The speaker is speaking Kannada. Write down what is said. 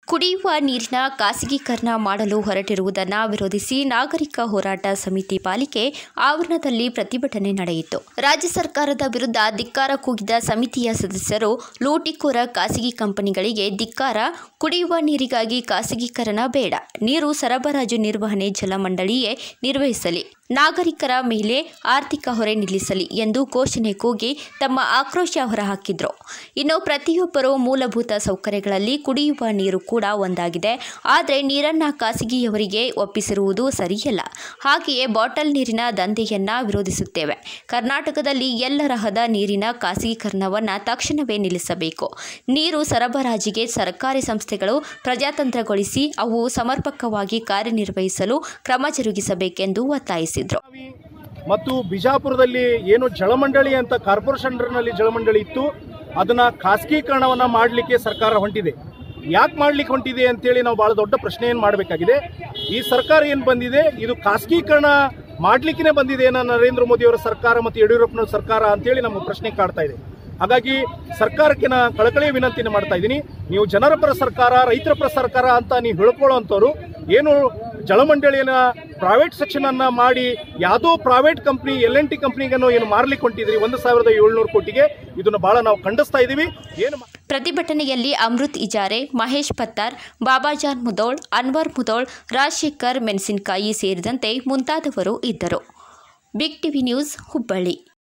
ಕುಡಿಯುವ ನೀರಿನ ಖಾಸಗೀಕರಣ ಮಾಡಲು ಹೊರಟಿರುವುದನ್ನು ವಿರೋಧಿಸಿ ನಾಗರಿಕ ಹೋರಾಟ ಸಮಿತಿ ಪಾಲಿಕೆ ಆವರಣದಲ್ಲಿ ಪ್ರತಿಭಟನೆ ನಡೆಯಿತು ರಾಜ್ಯ ಸರ್ಕಾರದ ವಿರುದ್ಧ ಧಿಕ್ಕಾರ ಕೂಗಿದ ಸಮಿತಿಯ ಸದಸ್ಯರು ಲೂಟಿಕೋರ ಖಾಸಗಿ ಕಂಪನಿಗಳಿಗೆ ಧಿಕ್ಕಾರ ಕುಡಿಯುವ ನೀರಿಗಾಗಿ ಖಾಸಗೀಕರಣ ಬೇಡ ನೀರು ಸರಬರಾಜು ನಿರ್ವಹಣೆ ಜಲಮಂಡಳಿಯೇ ನಿರ್ವಹಿಸಲಿ ನಾಗರಿಕರ ಮೇಲೆ ಆರ್ಥಿಕ ಹೊರೆ ನಿಲ್ಲಿಸಲಿ ಎಂದು ಘೋಷಣೆ ಕೂಗಿ ತಮ್ಮ ಆಕ್ರೋಶ ಹೊರಹಾಕಿದ್ರು ಇನ್ನು ಪ್ರತಿಯೊಬ್ಬರು ಮೂಲಭೂತ ಸೌಕರ್ಯಗಳಲ್ಲಿ ಕುಡಿಯುವ ನೀರು ಕೂಡ ಒಂದಾಗಿದೆ ಆದರೆ ನೀರನ್ನು ಖಾಸಗಿಯವರಿಗೆ ಒಪ್ಪಿಸಿರುವುದು ಸರಿಯಲ್ಲ ಹಾಗೆಯೇ ಬಾಟಲ್ ನೀರಿನ ದಂಧೆಯನ್ನ ವಿರೋಧಿಸುತ್ತೇವೆ ಕರ್ನಾಟಕದಲ್ಲಿ ಎಲ್ಲ ರಹದ ನೀರಿನ ಖಾಸಗೀಕರಣವನ್ನು ತಕ್ಷಣವೇ ನಿಲ್ಲಿಸಬೇಕು ನೀರು ಸರಬರಾಜಿಗೆ ಸರ್ಕಾರಿ ಸಂಸ್ಥೆಗಳು ಪ್ರಜಾತಂತ್ರಗೊಳಿಸಿ ಅವು ಸಮರ್ಪಕವಾಗಿ ಕಾರ್ಯನಿರ್ವಹಿಸಲು ಕ್ರಮ ಜರುಗಿಸಬೇಕೆಂದು ಒತ್ತಾಯಿಸಿದರು ಮತ್ತು ಬಿಜಾಪುರದಲ್ಲಿ ಏನು ಜಲಮಂಡಳಿ ಅಂತ ಕಾರ್ಪೊರೇಷನ್ ನಲ್ಲಿ ಜಲಮಂಡಳಿ ಇತ್ತು ಅದನ್ನ ಖಾಸಗೀಕರಣವನ್ನ ಮಾಡಲಿಕ್ಕೆ ಸರ್ಕಾರ ಹೊಂಟಿದೆ ಯಾಕೆ ಮಾಡ್ಲಿಕ್ಕೆ ಹೊಂಟಿದೆ ಅಂತೇಳಿ ನಾವು ಬಹಳ ದೊಡ್ಡ ಪ್ರಶ್ನೆಯನ್ನು ಮಾಡಬೇಕಾಗಿದೆ ಈ ಸರ್ಕಾರ ಏನು ಬಂದಿದೆ ಇದು ಖಾಸಗೀಕರಣ ಮಾಡ್ಲಿಕ್ಕೆ ಬಂದಿದೆ ಏನೋ ನರೇಂದ್ರ ಮೋದಿ ಅವರ ಸರ್ಕಾರ ಮತ್ತು ಯಡಿಯೂರಪ್ಪನವರ ಸರ್ಕಾರ ಅಂತೇಳಿ ನಮ್ಮ ಪ್ರಶ್ನೆ ಕಾಡ್ತಾ ಇದೆ ಹಾಗಾಗಿ ಸರ್ಕಾರಕ್ಕೆ ನಾ ಕಳಕಳಿಯ ವಿನಂತಿನ ಮಾಡ್ತಾ ಇದ್ದೀನಿ ನೀವು ಜನರ ಪರ ಸರ್ಕಾರ ರೈತರ ಪರ ಸರ್ಕಾರ ಅಂತ ನೀವು ಹೇಳ್ಕೊಳ್ಳೋಂಥವ್ರು ಏನು ಜಲಮಂಡಳಿಯನ್ನ ಪ್ರೈವೇಟ್ ಸೆಕ್ಷನ್ ಅನ್ನ ಮಾಡಿ ಯಾವುದೋ private company L N T ಕಂಪ್ನಿಗನ್ನು ಏನು ಮಾರ್ಲಿಕ್ಕೆ ಹೊಂಟಿದ್ರಿ ಒಂದು ಸಾವಿರದ ಏಳ್ನೂರು ಕೋಟಿಗೆ ಇದನ್ನು ಬಹಳ ನಾವು ಖಂಡಿಸ್ತಾ ಇದ್ದೀವಿ ಏನು ಮಾ- ಪ್ರತಿಭಟನೆಯಲ್ಲಿ ಅಮೃತ್ ಇಜಾರೆ ಮಹೇಶ್ ಪತ್ತಾರ್ ಬಾಬಾಜಾನ್ ಮುದೋಳ್ ಅನ್ವರ್ ಮುದೋಳ್ ರಾಜಶೇಖರ್ ಮೆಣಸಿನಕಾಯಿ ಸೇರಿದಂತೆ ಮುಂತಾದವರು ಇದ್ದರು ಬಿಗ್ ಟಿವಿ ನ್ಯೂಸ್ ಹುಬ್ಬಳ್ಳಿ